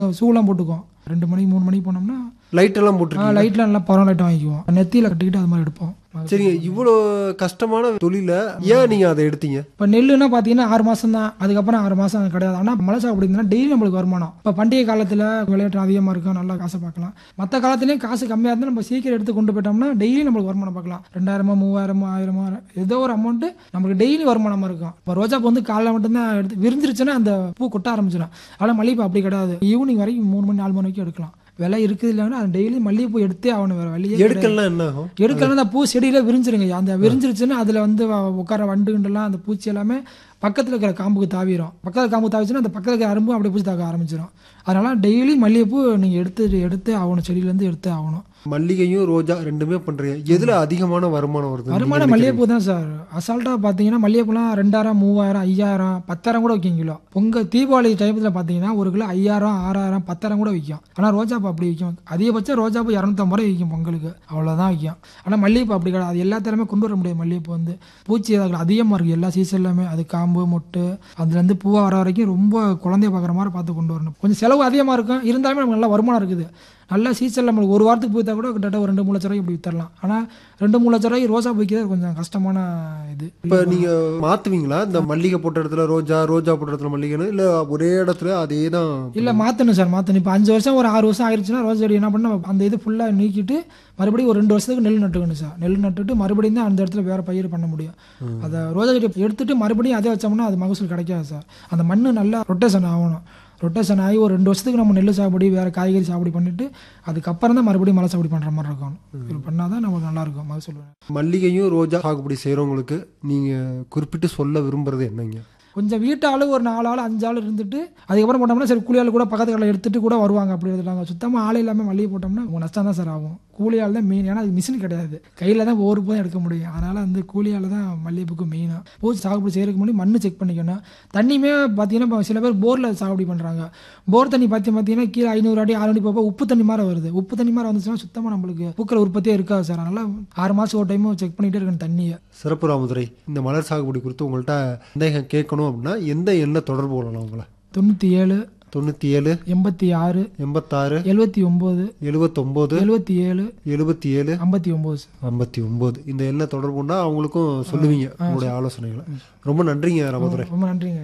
ஷூலாம் போட்டுக்குவோம் ரெண்டு மணிக்கு மூணு மணிக்கு போனோம்னா லைட் எல்லாம் போட்டிருக்கீங்க லைட்லாம் நல்லா பரவ லைட் வாங்கிக்குவோம் நெத்தியில் கட்டிக்கிட்டு அது மாதிரி எடுப்போம் சரிங்க இவ்வளோ கஷ்டமான தொழில ஏன் நீங்க அதை எடுத்தீங்க இப்போ நெல்லுன்னா பார்த்தீங்கன்னா ஆறு மாதம் தான் அதுக்கப்புறம் ஆறு மாதம் கிடையாது ஆனால் மலை சாகுபடி இருந்தால் டெய்லி நம்மளுக்கு வருமானம் இப்போ பண்டிகை காலத்தில் விளையாட்டு அதிகமாக இருக்கும் நல்லா காசை பார்க்கலாம் மற்ற காலத்துலேயும் காசு கம்மியாக இருந்தால் நம்ம சீக்கிரம் எடுத்து கொண்டு போயிட்டோம்னா டெய்லி நம்மளுக்கு வருமானம் பார்க்கலாம் ரெண்டாயிரமோ மூவாயிரமோ ஆயிரமோ ஏதோ ஒரு அமௌண்ட்டு நம்மளுக்கு டெய்லி வருமானமாக இருக்கும் இப்போ ரோஜாப்பூ வந்து காலைல மட்டும்தான் எடுத்து விரிஞ்சிருச்சுன்னா அந்த பூ கொட்ட ஆரம்பிச்சிடும் ஆனால் மல்லிகைப்பூ அப்படி கிடையாது ஈவினிங் வரைக்கும் மூணு மணி நாலு மணி வரைக்கும் எடுக்கலாம் விலை இருக்குது இல்லைன்னா அது டெய்லி மல்லிகைப்பூ எடுத்தே ஆகணும் வேறு வழியே கிடையாது. எடுக்கலாம் என்ன ஆகும் எடுக்கலாம் அந்த பூ செடியில விரிஞ்சிருங்க அந்த விரிஞ்சிருச்சுன்னா அதுல வந்து வ- உட்கார வண்டுகண்டெல்லாம் அந்த பூச்சி எல்லாமே பக்கத்துல இருக்கிற காம்புக்கு தாவிரும் பக்கத்துல காம்புக்கு தாவிச்சுன்னா அந்த பக்கத்துல இருக்கிற அரும்பும் அப்படியே பூச்சி தாக்க ஆரம்பிச்சிடும் அதனால டெய்லி மல்லிகைப்பூ நீங்க எடுத்து எடுத்து ஆகணும் செடியில இருந்து எடுத்து ஆகணும் மல்லிகையும் ரோஜா ரெண்டுமே பண்றீங்க எதுல அதிகமான வருமானம் வருது வருமானம் மல்லிகைப்பூ தான் சார் அசால்ட்டாக பார்த்தீங்கன்னா மல்லிகைப்பூலாம் ரெண்டாயிரம் மூவாயிரம் ஐயாயிரம் பத்தாயிரம் கூட விற்கும் கிலோ பொங்கல் தீபாவளி டைமத்தில் பார்த்தீங்கன்னா ஒரு கிலோ ஐயாயிரம் ஆறாயிரம் பத்தாயிரம் கூட விற்கும் ஆனால் ரோஜாப்பூ அப்படி விற்கும் அதிகபட்சம் ரோஜாப்பூ இரநூத்தம்பது ரூபாய் விற்கும் பொங்கலுக்கு அவ்வளோதான் விற்கும் ஆனால் மல்லிகைப்பூ அப்படி கிடையாது அது எல்லாத்திலுமே கொண்டு வர முடியாது மல்லிகைப்பூ வந்து பூச்சி அதுல அதிகமாக இருக்குது எல்லா சீசன்லையுமே அது காம்பு மொட்டு அதுலேருந்து பூவாக வர வரைக்கும் ரொம்ப குழந்தைய பார்க்குற மாதிரி பார்த்து கொண்டு வரணும் கொஞ்சம் செலவு அதிகமாக இருக்கும் இருந்தாலுமே நமக்கு நல்ல வருமானம் இருக்குது நல்ல சீசனில் நம்மளுக்கு ஒரு வாரத்துக்கு போய்த்தா கூட கிட்டத்தட்ட ஒரு ரெண்டு மூணு லட்ச ரூபாய்க்கு இப்படி வித்தரலாம் ஆனால் ரெண்டு மூணு லட்ச ரூபாய்க்கு ரோசா போய்க்கிறது கொஞ்சம் கஷ்டமான இது இப்ப நீங்க மாத்துவீங்களா இந்த மல்லிகை போட்ட இடத்துல ரோஜா ரோஜா போட்ட இடத்துல மல்லிகைன்னு இல்ல ஒரே இடத்துல அதே தான் இல்லை மாற்றணும் சார் மாற்றணும் இப்போ அஞ்சு வருஷம் ஒரு ஆறு வருஷம் ஆயிடுச்சுன்னா ரோஸ் செடி என்ன பண்ண அந்த இது ஃபுல்லாக நீக்கிட்டு மறுபடியும் ஒரு ரெண்டு வருஷத்துக்கு நெல் நட்டுக்கணும் சார் நெல் நட்டுட்டு மறுபடியும் தான் அந்த இடத்துல வேறு பயிர் பண்ண முடியும் அதை ரோஜா செடி எடுத்துட்டு மறுபடியும் அதே வச்சோம்னா அது மகசூல் கிடைக்காது சார் அந்த மண் நல்லா ரொட்டேஷன் ஆகணும் ரொட்டேஷன் ஆகி ஒரு ரெண்டு வருஷத்துக்கு நம்ம நெல் சாகுபடி வேறு காய்கறி சாகுபடி பண்ணிட்டு அதுக்கப்புறம் தான் மறுபடியும் மலை சாகுபடி பண்ணுற மாதிரி இருக்கும் இது பண்ணால் தான் நமக்கு நல்லா இருக்கும் மகசூல் மல்லிகையும் ரோஜா சாகுபடி செய்றவங்களுக்கு நீங்க குறிப்பிட்டு சொல்ல விரும்புறது என்னங்க கொஞ்சம் வீட்டு ஆளு ஒரு நாலு ஆள் அஞ்சு ஆள் இருந்துட்டு அதுக்கப்புறம் போட்டோம்னா சரி கூலி ஆள் கூட பக்கத்து கடையில் எடுத்துட்டு கூட வருவாங்க அப்படி எடுத்துட்டாங்க சுத்தமாக ஆள் இல்லாமல் மல்லிகை போட்டோம்னா உங்க நஷ்டம் தான் சார் ஆகும் கூலி ஆள் தான் மெயின் ஏன்னா அது மிஷின் கிடையாது கையில் தான் ஒவ்வொரு பூ தான் எடுக்க முடியும் அதனால் வந்து கூலி ஆள் தான் மல்லிகைப்பூக்கு மெயினாக பூ சாகுபடி செய்யறதுக்கு முன்னாடி மண்ணு செக் பண்ணிக்கணும் தண்ணியுமே பார்த்தீங்கன்னா இப்போ சில பேர் போரில் சாகுபடி பண்ணுறாங்க போர் தண்ணி பார்த்து பார்த்தீங்கன்னா கீழே ஐநூறு அடி ஆறு அடி போக உப்பு தண்ணி மாதிரி வருது உப்பு தண்ணி மாதிரி வந்துச்சுன்னா சுத்தமாக நம்மளுக்கு பூக்கள் உற்பத்தியே இருக்காது சார் அதனால் ஆறு மாதம் ஒரு டைமும் செக் பண்ணிகிட்டே இருக்கணும் தண்ணியை சிறப்பு ராமதுரை இந்த மலர் சாகுபடி குறித்து உங்கள்கிட்ட சந்தேகம் கேட்கணும் அப்படின்னா எந்த எண்ணில் தொடர்பு கொள்ளலாம் உங்களை தொண்ணூற்றி ஏழு தொண்ணூற்றி ஏழு எண்பத்தி ஆறு எண்பத்தாறு எழுபத்தி ஒம்பது எழுபத்தொம்போது எழுபத்தி ஏழு எழுபத்தி ஏழு ஐம்பத்தி ஒம்பது சார் ஐம்பத்தி ஒம்பது இந்த எண்ணில் தொடர்புன்னா அவங்களுக்கும் சொல்லுவீங்க உங்களுடைய ஆலோசனைகளை ரொம்ப நன்றிங்க ராமதுரை ரொம்ப நன்றிங்க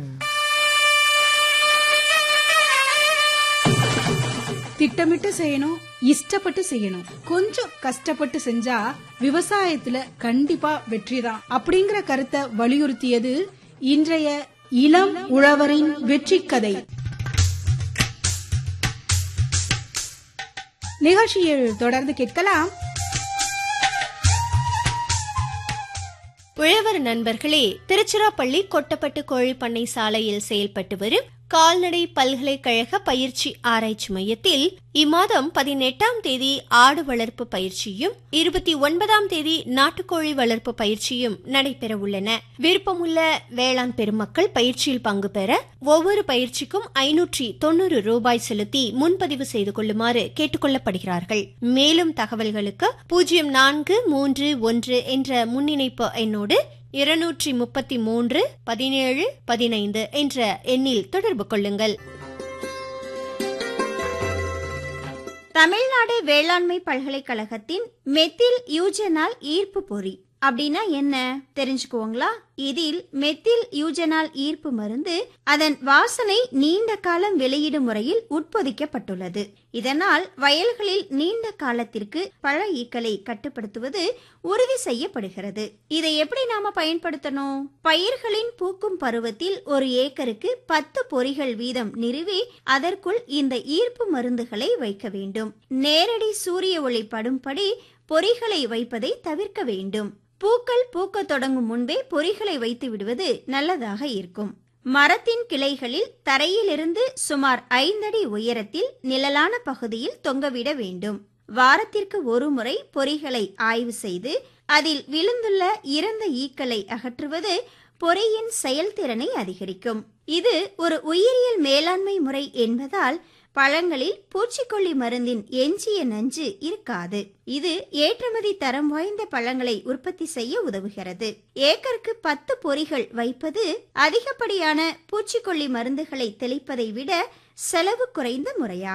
திட்டமிட்டு செய்யணும் இஷ்டப்பட்டு செய்யணும் கொஞ்சம் கஷ்டப்பட்டு செஞ்சா விவசாயத்துல கண்டிப்பா வெற்றிதான் அப்படிங்கிற கருத்தை வலியுறுத்தியது இன்றைய இளம் உழவரின் வெற்றி கதை நிகழ்ச்சியில் தொடர்ந்து கேட்கலாம் உழவர் நண்பர்களே திருச்சிராப்பள்ளி கொட்டப்பட்டு கோழி பண்ணை சாலையில் செயல்பட்டு வரும் கால்நடை பல்கலைக்கழக பயிற்சி ஆராய்ச்சி மையத்தில் இம்மாதம் பதினெட்டாம் தேதி ஆடு வளர்ப்பு பயிற்சியும் இருபத்தி ஒன்பதாம் தேதி நாட்டுக்கோழி வளர்ப்பு பயிற்சியும் நடைபெற உள்ளன விருப்பமுள்ள வேளாண் பெருமக்கள் பயிற்சியில் பங்கு பெற ஒவ்வொரு பயிற்சிக்கும் ஐநூற்றி தொண்ணூறு ரூபாய் செலுத்தி முன்பதிவு செய்து கொள்ளுமாறு கேட்டுக்கொள்ளப்படுகிறார்கள் மேலும் தகவல்களுக்கு பூஜ்ஜியம் நான்கு மூன்று ஒன்று என்ற முன்னிணைப்பு எண்ணோடு இருநூற்றி முப்பத்தி மூன்று பதினேழு பதினைந்து என்ற எண்ணில் தொடர்பு கொள்ளுங்கள் தமிழ்நாடு வேளாண்மை பல்கலைக்கழகத்தின் மெத்தில் யூஜனால் ஈர்ப்பு பொறி அப்படின்னா என்ன தெரிஞ்சுக்குவோங்களா இதில் மெத்தில் யூஜனால் ஈர்ப்பு மருந்து அதன் வாசனை நீண்ட காலம் வெளியிடும் முறையில் உட்பொதிக்கப்பட்டுள்ளது இதனால் வயல்களில் நீண்ட காலத்திற்கு பழ ஈக்களை கட்டுப்படுத்துவது உறுதி செய்யப்படுகிறது இதை எப்படி நாம பயன்படுத்தணும் பயிர்களின் பூக்கும் பருவத்தில் ஒரு ஏக்கருக்கு பத்து பொறிகள் வீதம் நிறுவி அதற்குள் இந்த ஈர்ப்பு மருந்துகளை வைக்க வேண்டும் நேரடி சூரிய ஒளி படும்படி பொறிகளை வைப்பதை தவிர்க்க வேண்டும் பூக்கள் பூக்கத் தொடங்கும் முன்பே பொறிகளை வைத்து விடுவது நல்லதாக இருக்கும் மரத்தின் கிளைகளில் தரையிலிருந்து சுமார் ஐந்தடி உயரத்தில் நிழலான பகுதியில் தொங்கவிட வேண்டும் வாரத்திற்கு ஒரு முறை பொறிகளை ஆய்வு செய்து அதில் விழுந்துள்ள இறந்த ஈக்களை அகற்றுவது பொறியின் செயல்திறனை அதிகரிக்கும் இது ஒரு உயிரியல் மேலாண்மை முறை என்பதால் பழங்களில் பூச்சிக்கொல்லி மருந்தின் எஞ்சிய நஞ்சு இருக்காது இது ஏற்றுமதி தரம் வாய்ந்த பழங்களை உற்பத்தி செய்ய உதவுகிறது ஏக்கருக்கு பத்து பொறிகள் வைப்பது அதிகப்படியான பூச்சிக்கொல்லி மருந்துகளை தெளிப்பதை விட செலவு குறைந்த முறையாகும்